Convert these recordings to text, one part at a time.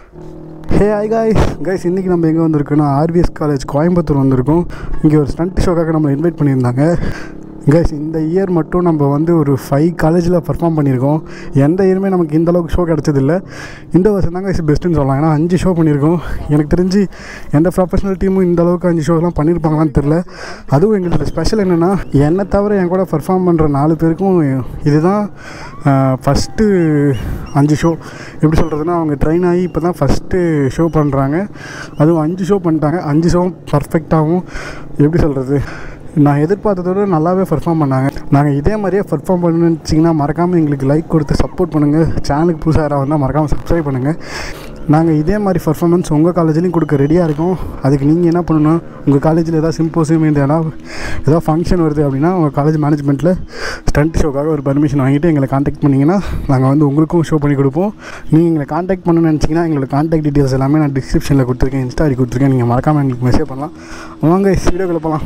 hey hi guys guys இன்றைக்கி நம்ம எங்கே வந்திருக்கோன்னா ஆர்விஎஸ் காலேஜ் கோயம்புத்தூர் வந்திருக்கோம் இங்கே ஒரு ஸ்டண்ட் ஷோக்காக நம்மளை இன்வைட் பண்ணியிருந்தாங்க கைஸ் இந்த இயர் மட்டும் நம்ம வந்து ஒரு ஃபைவ் காலேஜில் பர்ஃபார்ம் பண்ணியிருக்கோம் எந்த இயருமே நமக்கு இந்த அளவுக்கு ஷோ கிடச்சதில்ல இந்த வருஷம் தான் கைஸ் பெஸ்ட்டுன்னு சொல்லலாம் ஏன்னா அஞ்சு ஷோ பண்ணியிருக்கோம் எனக்கு தெரிஞ்சு எந்த ப்ரொஃபஷனல் டீமும் இந்த அளவுக்கு அஞ்சு ஷோலாம் பண்ணியிருப்பாங்களான்னு தெரில அதுவும் எங்களோட ஸ்பெஷல் என்னென்னா என்னை தவிர என் கூட பர்ஃபார்ம் பண்ணுற நாலு பேருக்கும் இதுதான் ஃபஸ்ட்டு அஞ்சு ஷோ எப்படி சொல்கிறதுனா அவங்க ட்ரெயின் ஆகி இப்போ தான் ஃபஸ்ட்டு ஷோ பண்ணுறாங்க அதுவும் அஞ்சு ஷோ பண்ணிட்டாங்க அஞ்சு ஷோவும் பர்ஃபெக்டாகவும் எப்படி சொல்கிறது நான் எதிர்பார்த்ததோட நல்லாவே பர்ஃபார்ம் பண்ணாங்க நாங்கள் இதே மாதிரியே பர்ஃபார்ம் பண்ணணும்னு வச்சிங்கன்னா மறக்காமல் எங்களுக்கு லைக் கொடுத்து சப்போர்ட் பண்ணுங்கள் சேனலுக்கு புதுசாக யாராவது வந்தால் மறக்காமல் சப்ஸ்கிரைப் பண்ணுங்கள் நாங்கள் இதே மாதிரி பர்ஃபார்மன்ஸ் உங்கள் காலேஜ்லேயும் கொடுக்க ரெடியாக இருக்கோம் அதுக்கு நீங்கள் என்ன பண்ணணும் உங்கள் காலேஜில் ஏதாவது சிம்போசியம் இந்த இடம் ஏதாவது ஃபங்க்ஷன் வருது அப்படின்னா உங்கள் காலேஜ் மேனேஜ்மெண்ட்டில் ஸ்டண்ட் ஷோக்காக ஒரு பர்மிஷன் வாங்கிட்டு எங்களை காண்டாக்ட் பண்ணிங்கன்னா நாங்கள் வந்து உங்களுக்கும் ஷோ பண்ணி கொடுப்போம் நீங்கள் எங்களை காண்டாக்ட் பண்ணணும்னு நினச்சிங்கன்னா எங்களோட காண்டாக்ட் டீட்டெயில்ஸ் எல்லாமே நான் டிஸ்கிரிப்ஷனில் கொடுத்துருக்கேன் இன்ஸ்டா ஐடி கொடுத்துருக்கேன் நீங்கள் மறக்காமல் எங்களுக்கு மெசேஜ் பண்ணலாம் வாங்க வீடியோக்குள்ள போகலாம்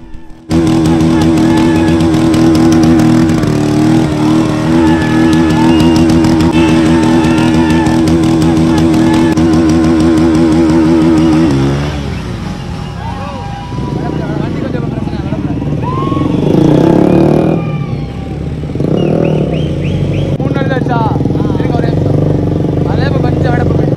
மூணு நாள் ஆச்சா இருங்க ஒரே நிமிஷம் அதே இப்போ கொஞ்சம் விட போய்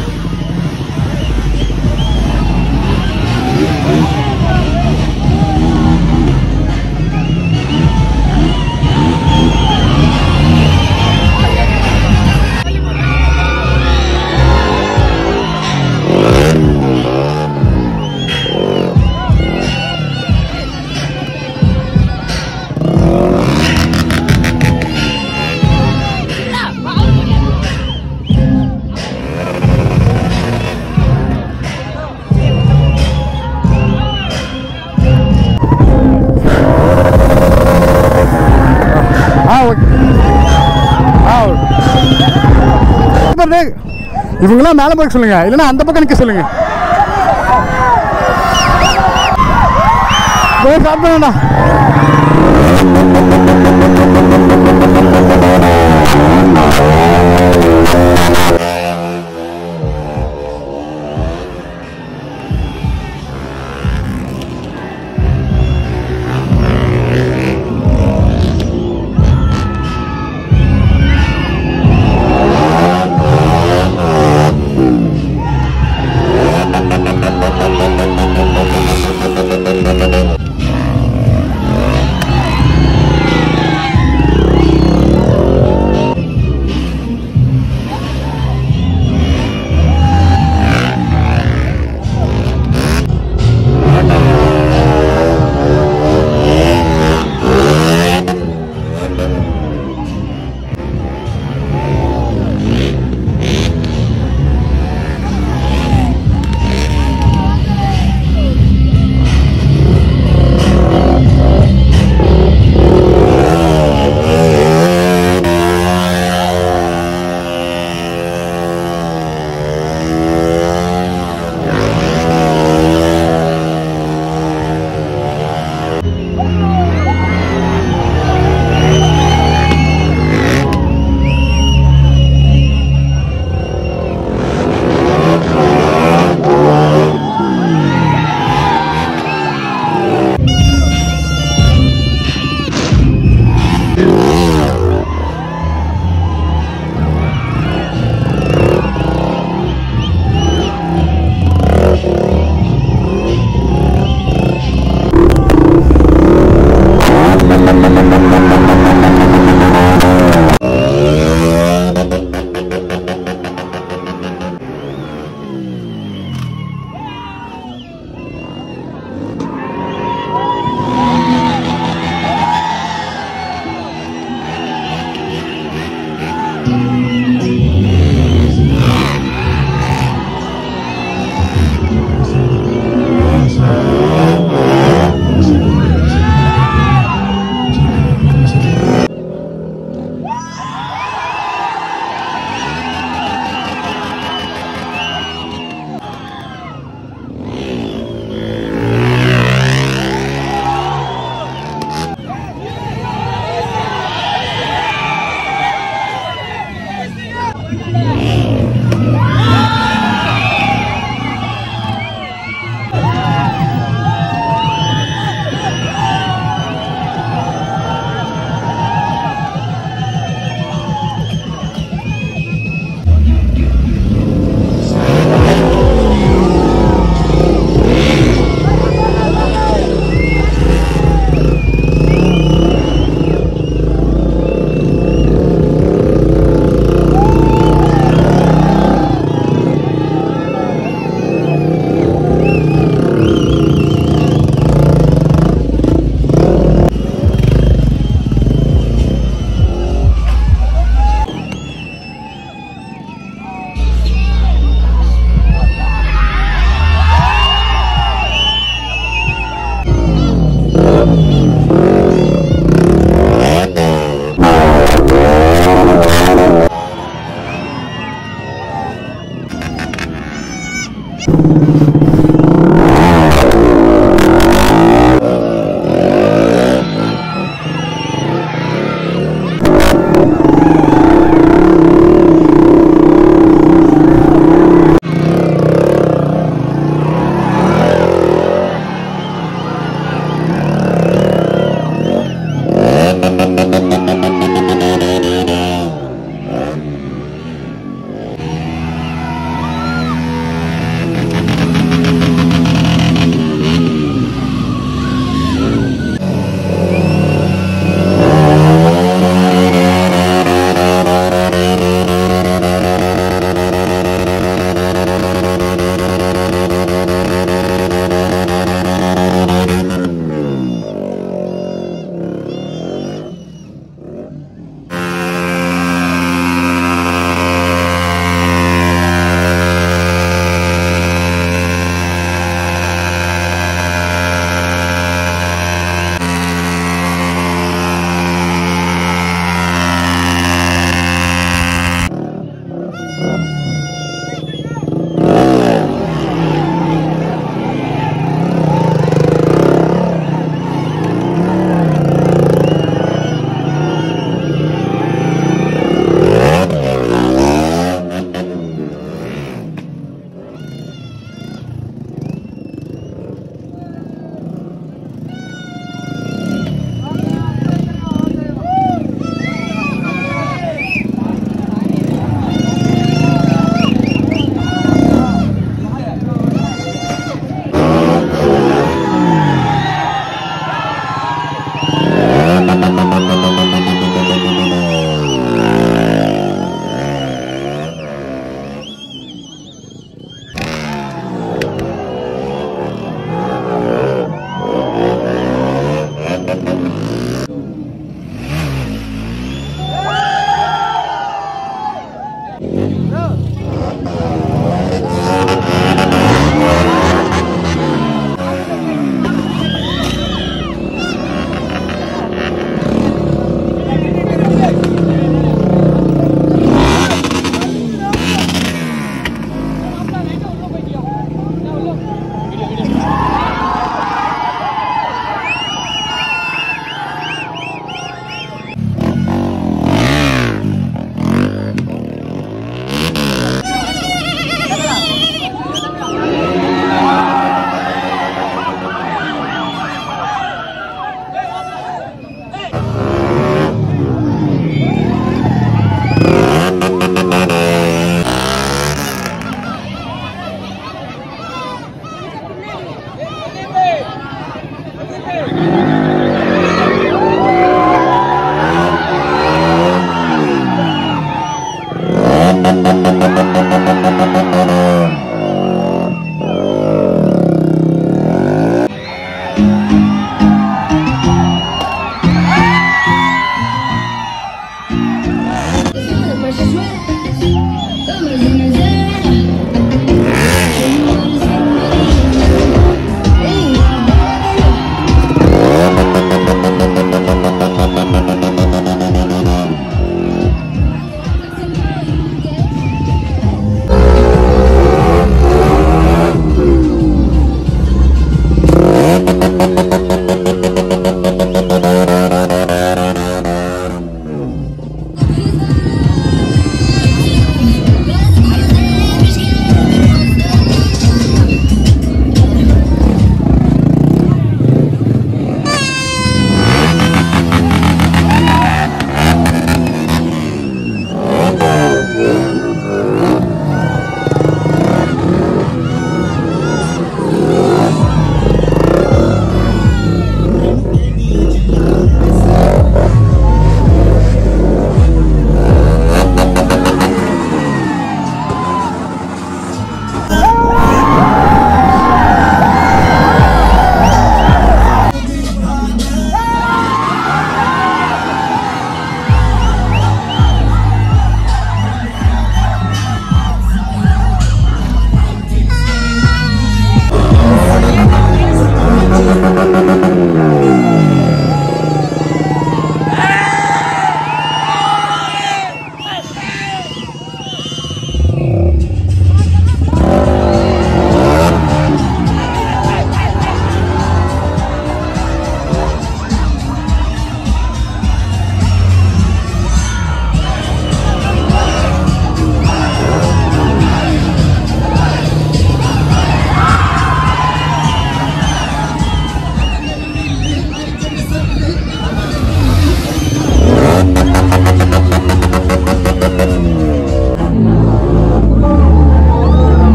ஆ ஓகே ஆ ஓகே இவங்களாம் மேலே போய் சொல்லுங்கள் இல்லைன்னா அந்த பக்கம் நிற்க சொல்லுங்கள் போய் ஸ்டார்ட் பண்ணடா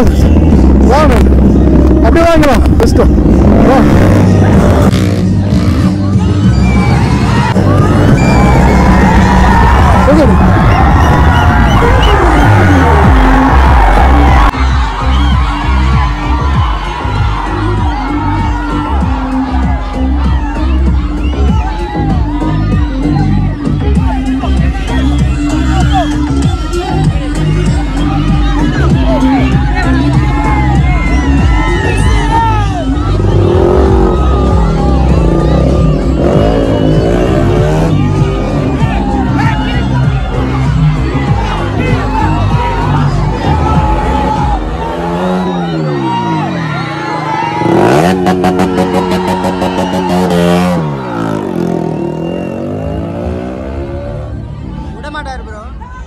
வாங்க அப்படியே வாங்கலாம் பெஸ்ட்டு வா ஓகே விட மாட்டாரு ப்ரோ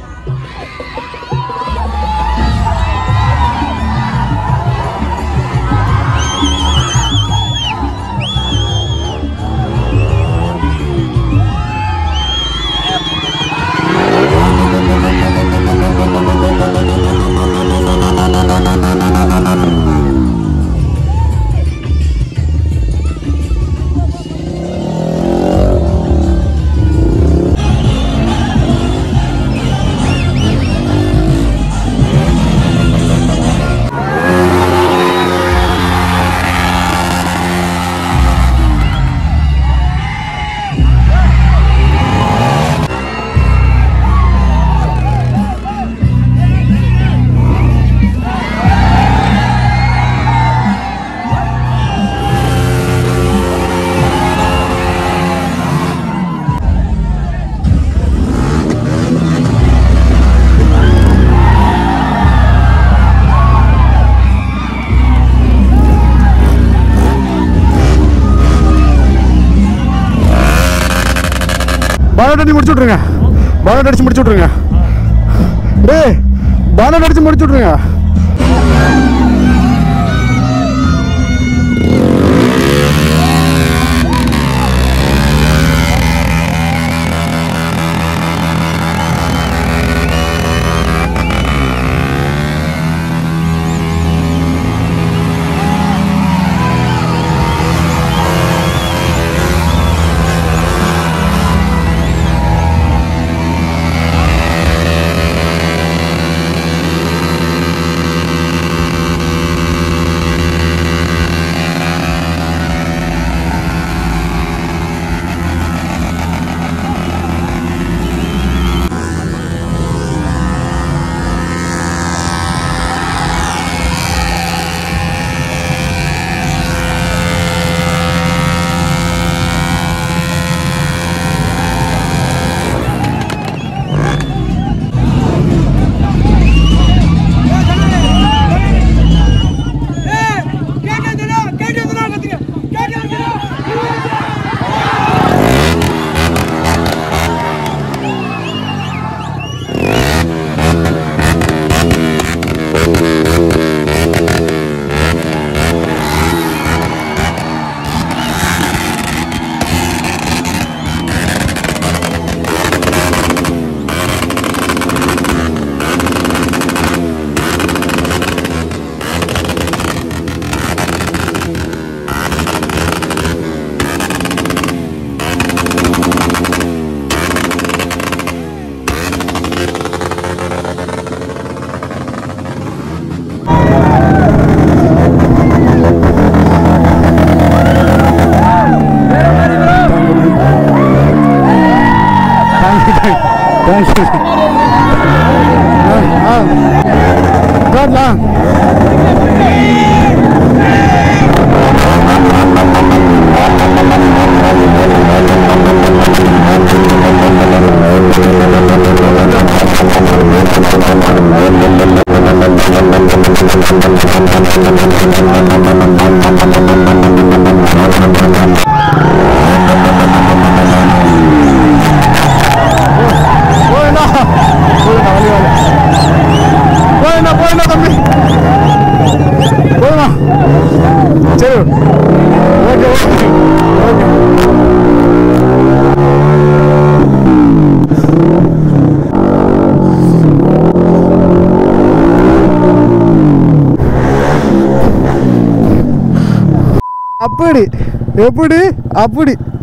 பானட் அடி முடிச்சு விட்ருங்க பானட் அடிச்சு முடிச்சு விட்ருங்க டேய் பானட் அடிச்சு முடிச்சு விட்ருங்க எப்படி எப்படி அப்படி